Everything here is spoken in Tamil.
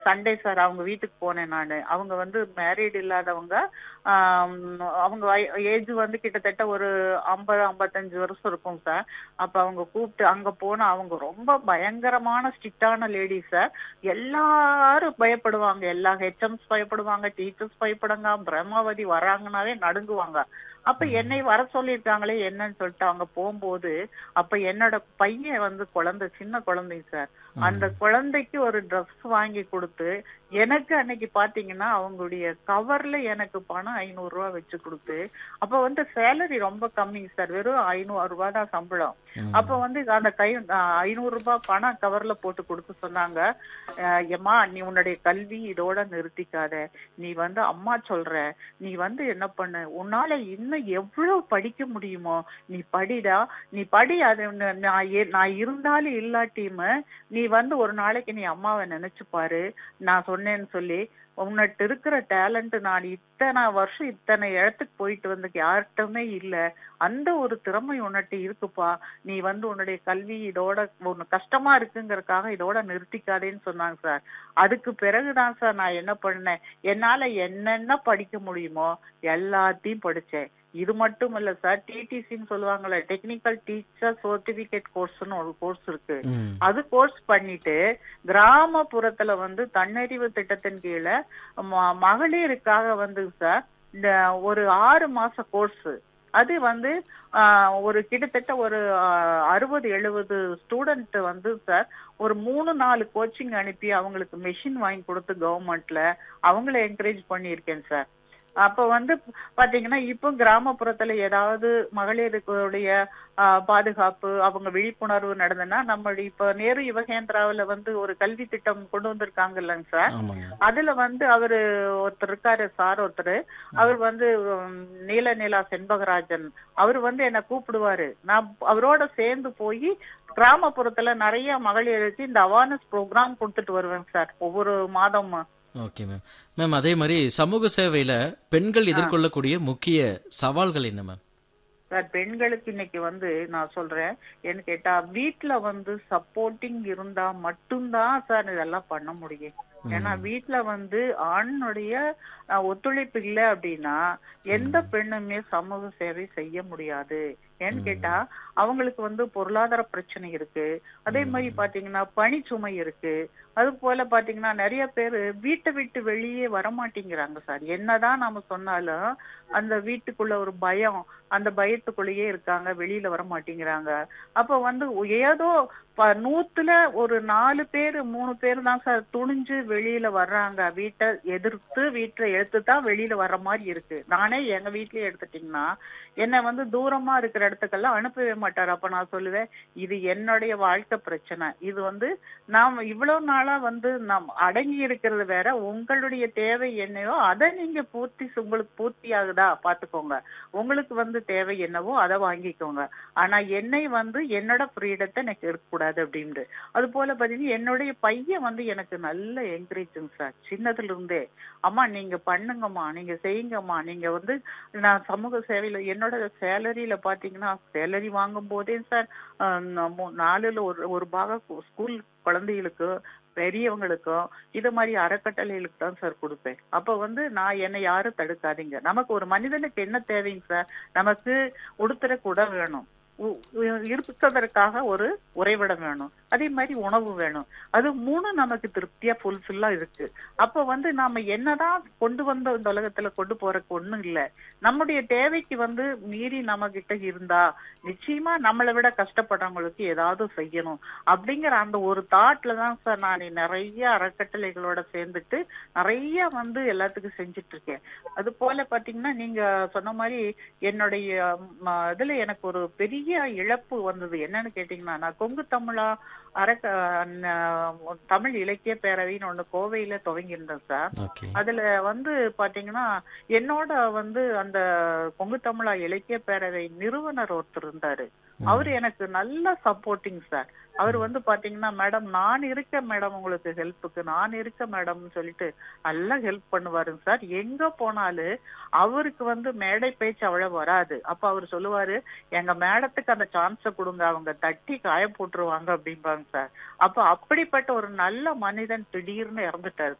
சண்டே சார் அவங்க வீட்டுக்கு போனேன் நான் அவங்க வந்து மேரீடு இல்லாதவங்க ஆம், அவங்க ஏஜ் வந்து கிட்டத்தட்ட ஒரு ஐம்பது ஐம்பத்தஞ்சு வருஷம் இருக்கும் சார் அப்ப அவங்க கூப்பிட்டு அங்க போனா அவங்க ரொம்ப பயங்கரமான ஸ்ட்ரிக்டான லேடி சார் எல்லாரும் பயப்படுவாங்க எல்லா ஹெச்எம்ஸ் பயப்படுவாங்க டீச்சர்ஸ் பயப்படுங்க பிரம்மாவதி வராங்கனாவே நடுங்குவாங்க அப்ப என்னை வர சொல்லியிருக்காங்களே என்னன்னு சொல்லிட்டு அவங்க போகும்போது அப்ப என்னோட பையன் வந்து குழந்தை சின்ன குழந்தைங்க சார் அந்த குழந்தைக்கு ஒரு Dress வாங்கி கொடுத்து எனக்கு அன்னைக்கு பாத்தீங்கன்னா அவங்களுடைய கவர்ல எனக்கு பணம் ஐநூறு ரூபாய் வச்சு கொடுத்து அப்ப வந்து சேலரி ரொம்ப கம்மிங்க சார் வெறும் ஐநூறு ரூபாய் தான் சம்பளம் ம். அப்ப வந்து அந்த கை ஐநூறு ரூபாய் பணம் கவர்ல போட்டு கொடுக்க சொன்னாங்க அஹ் ஏம்மா நீ உன்னுடைய கல்வி இதோட நிறுத்திக்காத நீ வந்து அம்மா சொல்ற நீ வந்து என்ன பண்ணு உன்னால இன்னும் எவ்வளவு படிக்க முடியுமோ நீ படிடா நீ படி அது ந- நான் ஏ- நான் இருந்தாலும் இல்லாட்டியுமே நீ வந்து ஒரு நாளைக்கு நீ அம்மாவை நினைச்சு பாரு நான் சொன்னேன்னு சொல்லி உன்னிட்ட இருக்கிற டேலண்ட் நான் இத்தனை வருஷம் இத்தனை இடத்துக்கு போயிட்டு வந்து யார்கிட்டமே இல்ல அந்த ஒரு திறமை உன்னிட்ட இருக்குப்பா நீ வந்து உன்னுடைய கல்வி இதோட ஒண்ணு கஷ்டமா இருக்குங்கறதுக்காக இதோட நிறுத்திக்காதேன்னு சொன்னாங்க சார் அதுக்கு பிறகுதான் சார் நான் என்ன பண்ணேன் என்னால என்னென்ன படிக்க முடியுமோ எல்லாத்தையும் படிச்சேன் இது மட்டும் இல்ல சார் டிடிசின்னு சொல்லுவாங்கல்ல டெக்னிக்கல் டீச்சர் சர்டிபிகேட் கோர்ஸ்னு ஒரு கோர்ஸ் இருக்கு ம். அது கோர்ஸ் பண்ணிட்டு கிராமப்புறத்துல வந்து தன்னறிவு திட்டத்தின் கீழே ம- மகளிருக்காக வந்து சார் இந்த ஒரு ஆறு மாச கோர்ஸ் அது வந்து ஆஹ், ஒரு கிட்டத்தட்ட ஒரு அறுபது எழுபது ஸ்டூடெண்ட் வந்து சார் ஒரு மூணு நாலு கோச்சிங் அனுப்பி அவங்களுக்கு மெஷின் வாங்கி கொடுத்து கவர்மெண்ட்ல அவங்கள என்கரேஜ் பண்ணியிருக்கேன் சார் அப்ப வந்து பாத்தீங்கன்னா இப்போ கிராமப்புறத்துல ஏதாவது மகளிருக்குடைய ஆஹ், பாதுகாப்பு அவங்க விழிப்புணர்வு நடந்ததுன்னா நம்ம இப்ப நேரு யுவகேந்திராவுல வந்து ஒரு கல்வி திட்டம் கொண்டு வந்திருக்காங்க இல்லைங்க சார் ஆமாங்க அதுல வந்து அவரு ஒருத்தர் இருக்காரு சார் ஒருத்தர் அவர் வந்து உம், நீல நிலா செண்பகராஜன் அவர் வந்து என்ன கூப்பிடுவாரு நான் அவரோட சேர்ந்து போய் கிராமப்புறத்துல நிறைய மகளிருக்கு இந்த அவேர்னஸ் ப்ரோக்ராம் கொடுத்துட்டு வருவேன் சார் ஒவ்வொரு மாதமும் ஓகே மேம் மேம் அதே மாதிரி சமூக சேவையில பெண்கள் எதிர்கொள்ளக்கூடிய முக்கிய சவால்கள் என்ன மேம் சார் பெண்களுக்கு இன்னைக்கு வந்து நான் சொல்றேன் என்ன கேட்டா வீட்ல வந்து சப்போர்ட்டிங் இருந்தா மட்டும்தான் சார் இதெல்லாம் பண்ண முடியும் ஏன்னா வீட்ல வந்து ஆணுடைய அஹ், ஒத்துழைப்பு இல்லை அப்படின்னா எந்த பெண்ணுமே சமூக சேவை செய்ய முடியாது ஏன்னு கேட்டா அவங்களுக்கு வந்து பொருளாதார பிரச்சனை இருக்கு அதே மாதிரி பாத்தீங்கன்னா பணிச்சுமை இருக்கு அது போல பாத்தீங்கன்னா நிறைய பேர் வீட்டை விட்டு வெளியே வர மாட்டேங்கிறாங்க சார் என்னதான் நாம சொன்னாலும் அந்த வீட்டுக்குள்ள ஒரு பயம் அந்த பயத்துக்குள்ளேயே இருக்காங்க வெளியில வர மாட்டேங்கிறாங்க அப்ப வந்து ஏதோ ப- நூத்துல ஒரு நாலு பேர் மூணு பேர் தான் சார் துணிஞ்சு வெளியில வர்றாங்க வீட்டை எதிர்த்து வீட்டை எடுத்து தான் வெளியில வர்ற மாதிரி இருக்கு நானே எங்க வீட்லயே எடுத்துட்டீங்கன்னா என்னை வந்து தூரமா இருக்கிற இடத்துக்கெல்லாம் அனுப்பவே மாட்டார் அப்ப நான் சொல்லுவேன் இது என்னுடைய வாழ்க்கை பிரச்சனை இது வந்து நாம் இவ்வளவு நாளா வந்து நாம் அடங்கி இருக்கிறது வேற உங்களுடைய தேவை என்னவோ அதை நீங்க பூர்த்தி செ- உங்களுக்கு பூர்த்தி ஆகுதா பாத்துக்கோங்க உங்களுக்கு வந்து தேவை என்னவோ அதை வாங்கிக்கோங்க ஆனா என்னை வந்து என்னோட ஃப்ரீடத்தை எனக்கு இருக்கக்கூடாது அப்படின்ட்டு அது போல பாத்தீங்கன்னா என்னுடைய பையன் வந்து எனக்கு நல்ல என்கரேஜிங் சார் சின்னதுல இருந்தே அம்மா நீங்க பண்ணுங்கம்மா நீங்க செய்யுங்கம்மா நீங்க வந்து நான் சமூக சேவையில என்னோட சேலரியில பாத்தீங்கன்னா சேலரி வாங்கும் போதே சார் அஹ், நான் மூ- நாலுல ஒரு ஒரு பாகம் ஸ்கூல் குழந்தைகளுக்கு பெரியவங்களுக்கும் இது மாதிரி அறக்கட்டளைகளுக்கு தான் சார் கொடுப்பேன் அப்ப வந்து நான் என்னை யாரும் தடுக்காதீங்க நமக்கு ஒரு மனிதனுக்கு என்ன தேவைங்க சார் நமக்கு உடுத்துற கூட வேணும் உ- உ- இருப்பதற்காக ஒரு உறைவிடம் வேணும் அதே மாதிரி உணவு வேணும் அது மூணு நமக்கு திருப்தியா ஃபுல்ஃபில்லா இருக்கு அப்ப வந்து நாம என்னதான் கொண்டு வந்த இந்த உலகத்துல கொண்டு போறதுக்கு ஒண்ணும் இல்ல நம்முடைய தேவைக்கு வந்து மீறி நம்ம கிட்ட இருந்தா நிச்சயமா நம்மளை விட கஷ்டப்படுறவங்களுக்கு ஏதாவது செய்யணும் அப்படிங்கிற அந்த ஒரு தாட்ல தான் சார் நான் நிறைய அறக்கட்டளைகளோட சேர்ந்துட்டு நிறைய வந்து எல்லாத்துக்கும் செஞ்சுட்டு இருக்கேன் அது போல பாத்தீங்கன்னா நீங்க சொன்ன மாதிரி என்னுடைய ம, இதுல எனக்கு ஒரு பெரிய இழப்பு வந்தது என்னன்னு கேட்டீங்கன்னா நான் கொங்கு தமிழா அரக்க ந- தமிழ் இலக்கிய பேரவைன்னு ஒண்ணு கோவையில துவங்கியிருந்தேன் சார் ஓகே அதுல வந்து பாத்தீங்கன்னா என்னோட வந்து அந்த கொங்கு தமிழா இலக்கிய பேரவை நிறுவனர் ஒருத்தர் இருந்தாரு அவரு எனக்கு நல்ல சப்போர்ட்டிங் சார் அவர் வந்து பாத்தீங்கன்னா மேடம் நான் இருக்கேன் மேடம் உங்களுக்கு ஹெல்ப்புக்கு நான் இருக்கேன் மேடம்னு சொல்லிட்டு நல்லா ஹெல்ப் பண்ணுவாருங்க சார் எங்க போனாலும் அவருக்கு வந்து மேடை பேச்சு அவ்வளவு வராது அப்ப அவர் சொல்லுவாரு எங்க மேடத்துக்கு அந்த சான்ஸ கொடுங்க அவங்க தட்டி காய போட்டுருவாங்க அப்படிம்பாங்க சார் அப்ப அப்படிப்பட்ட ஒரு நல்ல மனிதன் திடீர்னு இறந்துட்டாரு